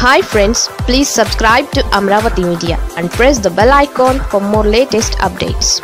hi friends please subscribe to Amaravati media and press the bell icon for more latest updates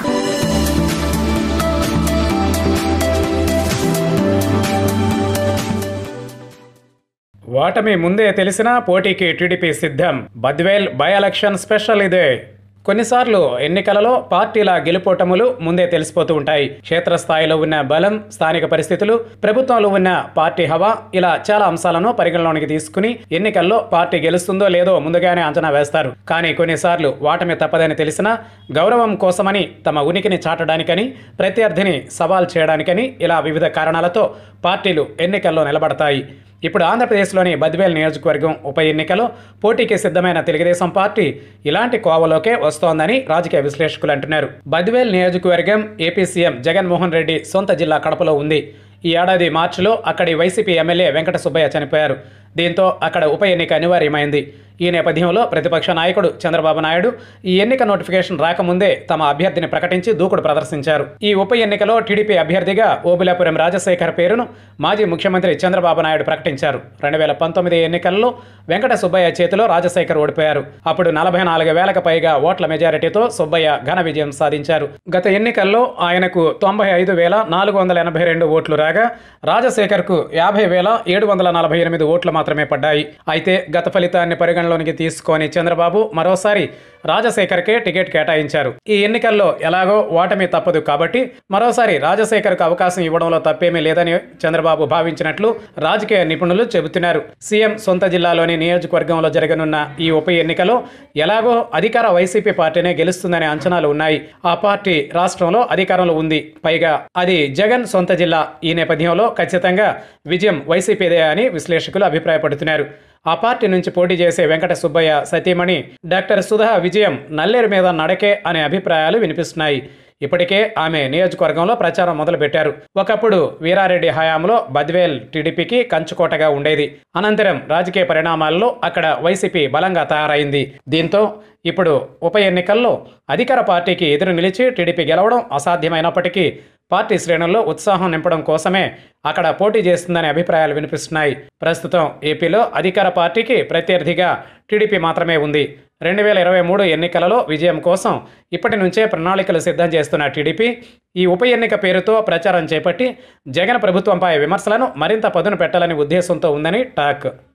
ఓటమి ముందే తెలిసినా పోటీకి TDP సిద్ధం Badvel by election special ఇదే కొన్నిసార్లు ఎన్నికలలో పార్టీల గెలుపోటములు ముందే తెలిసిపోతూ ఉంటాయి క్షేత్రస్థాయిలో ఉన్న బలం స్థానిక పరిస్థితులు ప్రభుత్వంలో ఉన్న పార్టీ హవా ఇలా చాలా అంశాలను పరిగణలోనికి తీసుకుని ఎన్నికల్లో పార్టీ గెలుస్తుందో లేదో ముందుగానే అంచనా వేస్తారు కానీ కొన్నిసార్లు ఓటమి తప్పదని తెలిసినా గౌరవం కోసమని తమ ఉనికిని చాటడానికని ప్రత్యర్థిని సవాల్ చేయడానికని ఇలా వివిధ కారణాలతో పార్టీలు ఎన్నికల్లో నిలబడతాయి ఇప్పుడు ఆంధ్రప్రదేశ్లోని బద్వేల్ నియోజకవర్గం ఉప ఎన్నికలో పోటీకి సిద్ధమైన తెలుగుదేశం పార్టీ ఇలాంటి కోవలోకే వస్తోందని రాజకీయ విశ్లేషకులు అంటున్నారు బద్వేల్ నియోజకవర్గం ఏపీ సీఎం జగన్మోహన్ రెడ్డి సొంత జిల్లా కడపలో ఉంది ఈ ఏడాది మార్చిలో అక్కడి వైసీపీ ఎమ్మెల్యే వెంకట సుబ్బయ్య చనిపోయారు దీంతో అక్కడ ఉప ఎన్నిక అనివార్యమైంది ఈ నేపథ్యంలో ప్రతిపక్ష నాయకుడు చంద్రబాబు నాయుడు ఈ ఎన్నిక నోటిఫికేషన్ రాకముందే తమ అభ్యర్థిని ప్రకటించి దూకుడు ప్రదర్శించారు ఈ ఉప ఎన్నికలో టీడీపీ అభ్యర్థిగా ఓబులాపురం రాజశేఖర్ పేరును మాజీ ముఖ్యమంత్రి చంద్రబాబు నాయుడు ప్రకటించారు రెండు వేల పంతొమ్మిది ఎన్నికల్లో వెంకట సుబ్బయ్య చేతిలో రాజశేఖర్ ఓడిపోయారు అప్పుడు నలభై నాలుగు వేలకు పైగా ఓట్ల మెజారిటీతో సుబ్బయ్య ఘన విజయం సాధించారు గత ఎన్నికల్లో ఆయనకు తొంభై ఐదు వేల నాలుగు వందల ఎనభై రెండు ఓట్లు రాగా రాజశేఖర్కు యాభై వేల ఏడు వందల నలభై ఎనిమిది ఓట్లు మాత్రమే పడ్డాయి అయితే గత ఫలితాన్ని పరిగణలోనికి తీసుకొని చంద్రబాబు మరోసారి రాజశేఖర్కే టికెట్ కేటాయించారు ఈ ఎన్నికల్లో ఎలాగో ఓటమి తప్పదు కాబట్టి మరోసారి రాజశేఖర్కు అవకాశం ఇవ్వడంలో తప్పేమీ లేదని చంద్రబాబు భావించినట్లు రాజకీయ నిపుణులు చెబుతున్నారు సీఎం సొంత జిల్లాలోని నియోజకవర్గంలో జరగనున్న ఈ ఉప ఎన్నికలో ఎలాగో అధికార వైసీపీ పార్టీనే గెలుస్తుందనే అంచనాలు ఉన్నాయి ఆ పార్టీ రాష్ట్రంలో అధికారంలో ఉంది పైగా అది జగన్ సొంత జిల్లా ఈ నేపథ్యంలో ఖచ్చితంగా విజయం వైసీపీదే అని విశ్లేషకులు అభిప్రాయపడుతున్నారు ఆ పార్టీ నుంచి పోటీ చేసే వెంకట సుబ్బయ్య సతీమణి డాక్టర్ సుధా విజయం నల్లేరు మీద నడకే అనే అభిప్రాయాలు వినిపిస్తున్నాయి ఇప్పటికే ఆమె నియోజకవర్గంలో ప్రచారం మొదలుపెట్టారు ఒకప్పుడు వీరారెడ్డి హయాంలో బద్వేల్ టీడీపీకి కంచుకోటగా ఉండేది అనంతరం రాజకీయ పరిణామాల్లో అక్కడ వైసీపీ బలంగా తయారైంది దీంతో ఇప్పుడు ఉప ఎన్నికల్లో అధికార పార్టీకి ఎదురు నిలిచి టీడీపీ గెలవడం అసాధ్యమైనప్పటికీ పార్టీ శ్రేణుల్లో ఉత్సాహం నింపడం కోసమే అక్కడ పోటీ చేస్తుందనే అభిప్రాయాలు వినిపిస్తున్నాయి ప్రస్తుతం ఏపీలో అధికార పార్టీకి ప్రత్యర్థిగా టీడీపీ మాత్రమే ఉంది రెండు వేల ఇరవై మూడు ఎన్నికలలో విజయం కోసం ఇప్పటి నుంచే ప్రణాళికలు సిద్ధం చేస్తున్న టీడీపీ ఈ ఉప ఎన్నిక పేరుతో ప్రచారం చేపట్టి జగన్ ప్రభుత్వంపై విమర్శలను మరింత పదును పెట్టాలని ఉద్దేశంతో ఉందని టాక్